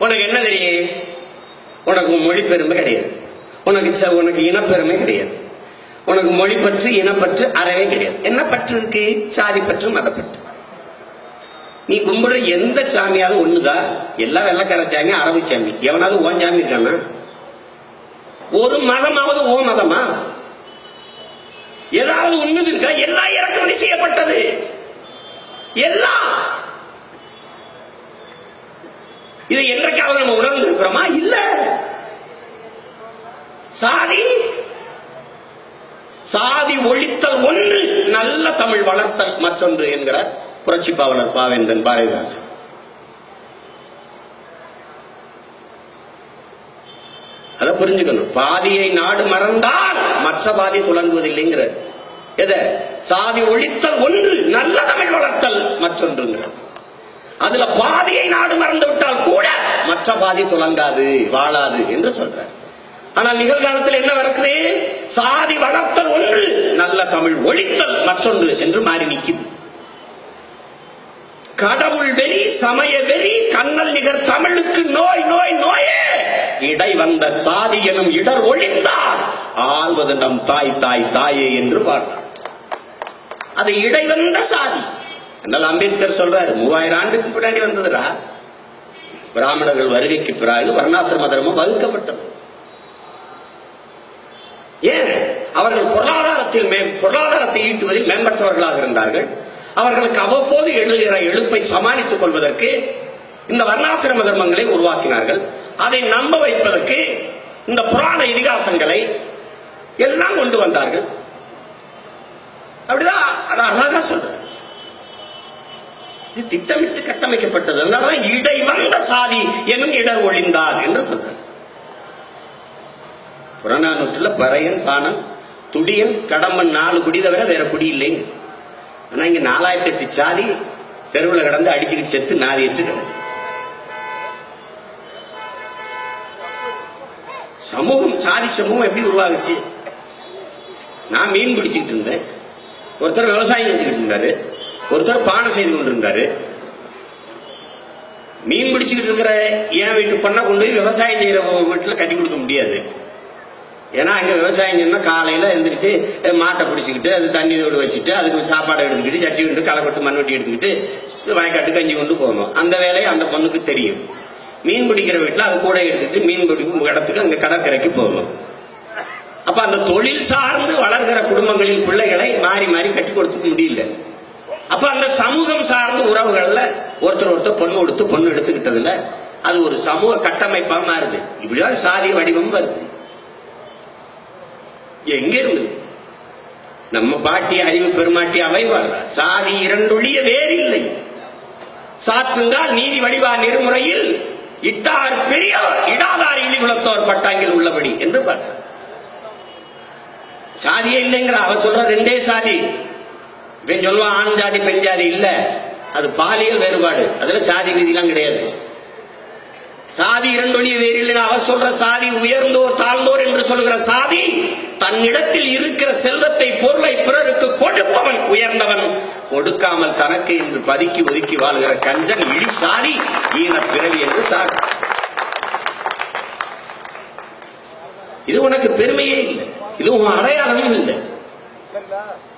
உனக்கு என்ன தெரியும் உனக்கு மொழி பெருமை கிடையாது உனக்கு ச- உனக்கு இனப்பெருமை கிடையாது உனக்கு மொழி பற்று இனப்பற்று அறவே கிடையாது என்ன பற்று இருக்கு சாதி பற்று மதப்பற்று நீ கும்பிடுற எந்த சாமியாவது ஒண்ணுதா எல்லாம் வெள்ளக்கார சாமி அரபு சாமி எவனாவது ஓன் சாமி இருக்கானா ஒரு மதமாவது ஓ மதமா ஏதாவது உண்மை இருக்கா எல்லாம் இறக்குமதி செய்யப்பட்டது எல்லாம் இதை என்றைக்காவது நம்ம உணர்ந்து இருக்கிறோமா இல்ல சாதி சாதி ஒழித்தல் ஒன்று நல்ல தமிழ் வளர்த்தல் மற்றொன்று என்கிறார் புரட்சி பாவலர் பாவேந்தன் பாரதிதாசன் அதை புரிஞ்சுக்கணும் பாதியை நாடு மறந்தால் மற்ற பாதி துலங்குவதில்லைங்கிறார் எதை சாதி ஒழித்தல் ஒன்று நல்ல தமிழ் வளர்த்தல் மற்றொன்றுங்கிறார் அதுல பாதியை நாடு மறந்து விட்டால் கூட மற்ற பாதி துலங்காது வாழாது என்று சொல்றார் ஆனால் நிகழ்காலத்தில் என்ன நடக்குது சாதி வளர்த்தல் ஒன்று நல்ல தமிழ் ஒழித்தல் மற்றொன்று என்று மாறி நிக்குது கடவுள் வெறி சமய வெறி கண்ணல் நிகர் தமிழுக்கு நோய் நோய் நோயே இடை வந்த சாதி எனும் இடர் ஒழிந்தால் ஆள்வது நம் தாய் தாய் தாயே என்று பாடுறார் அது இடை வந்த சாதி என்னால் அம்பேத்கர் சொல்றாரு மூவாயிரம் ஆண்டுக்கு பின்னாடி வந்ததுடா பிராமணர்கள் வருகைக்கு பிறகு வர்ணாசிரம தர்மம் வகுக்கப்பட்டது ஏன் அவர்கள் பொருளாதாரத்தில் மே பொருளாதாரத்தை ஈட்டுவதில் மேம்பட்டவர்களாக இருந்தார்கள் அவர்களுக்கு அவ்வப்போது எழுகிற எழுப்பை சமாளித்துக் கொள்வதற்கு இந்த வர்ணாசிரம தர்மங்களை உருவாக்கினார்கள் அதை நம்ப வைப்பதற்கு இந்த புராண இதிகாசங்களை எல்லாம் கொண்டு வந்தார்கள் அப்படிதான் அது அழகா சொல்ற இது திட்டமிட்டு கட்டமைக்கப்பட்டது அதனாலதான் இடை வந்த சாதி எனும் இடர் ஒழிந்தார் என்று சொல்றார் புறநானூற்றுல பறையன் பானம் துடியன் கடம்பன் நாலு குடி தவிர வேற குடி இல்லைங்க ஆனா இங்க நாலாயிரத்தி எட்டு சாதி தெருவில் கிடந்து அடிச்சுக்கிட்டு செத்து நாதிட்டு கிடக்கு சமூகம் சாதி சமூகம் எப்படி உருவாகுச்சு நான் மீன் பிடிச்சிட்டு இருந்தேன் ஒருத்தர் விவசாயம் செஞ்சுக்கிட்டு இருந்தாரு ஒருத்தர் பானை செய்து கொண்டிருந்தாரு மீன் பிடிச்சுக்கிட்டு இருக்கிற என் வீட்டு பொண்ணை கொண்டு போய் விவசாயம் செய்யற வீட்டுல கட்டி கொடுக்க முடியாது ஏன்னா அங்க விவசாயம் சொன்னா காலையில எந்திரிச்சு அஹ், மாட்டை பிடிச்சிக்கிட்டு அது தண்ணி தோடு வச்சுட்டு அதுக்கு சாப்பாடு எடுத்துக்கிட்டு சட்டி கொண்டு களைக்கொட்டு மண்வெட்டி எடுத்துக்கிட்டு வயக்காட்டு கஞ்சி கொண்டு போகணும் அந்த வேலையை அந்த பொண்ணுக்கு தெரியும் மீன் பிடிக்கிற வீட்டுல அது கூட எடுத்துக்கிட்டு மீன் பிடிக்கும் இடத்துக்கு அங்க கடற்கரைக்கு போகணும் அப்ப அந்த தொழில் சார்ந்து வளர்கிற குடும்பங்களில் பிள்ளைகளை மாறி மாறி கட்டி கொடுத்துக்க முடியல அப்ப அந்த சமூகம் சார்ந்த உறவுகள்ல ஒருத்தர் ஒருத்தர் பொண்ணு கொடுத்து பொண்ணு எடுத்துக்கிட்டதுல அது ஒரு சமூக கட்டமைப்பா மாறுது இப்படிதான் சாதிய வடிவம் வருது எங்க இருந்து நம்ம பாட்டி அறிவு பெருமாட்டி அவை வாழ்றா சாதி இரண்டொழிய வேறில்லை சாற்றுங்கால் நீதி வடிவா நெறிமுறையில் இட்டார் பெரியார் இடாதார் இழிகுலத்தோர் பட்டாங்கில் உள்ளபடி என்று பாடுறார் சாதியே இல்லைங்கிற அவ சொல்ற ரெண்டே சாதி இவன் சொல்லுவான் ஆண் ஜாதி பெண் ஜாதி இல்ல அது பாலியல் வேறுபாடு அதுல சாதி விதிலாம் கிடையாது சாதி இரண்டொழிய வேறில்லை அவ சொல்ற சாதி உயர்ந்தோர் தாழ்ந்தோர் என்று சொல்கிற சாதி தன்னிடத்தில் இருக்கிற செல்வத்தை பொருளை பிறருக்கு கொடுப்பவன் உயர்ந்தவன் கொடுக்காமல் தனக்கு என்று பதுக்கி ஒதுக்கி வாழ்கிற கஞ்சன் இழி சாதி ஈன பிறவி என்று சாதி இது உனக்கு பெருமையே இல்லை இது உன் அடையாளமும் இல்லை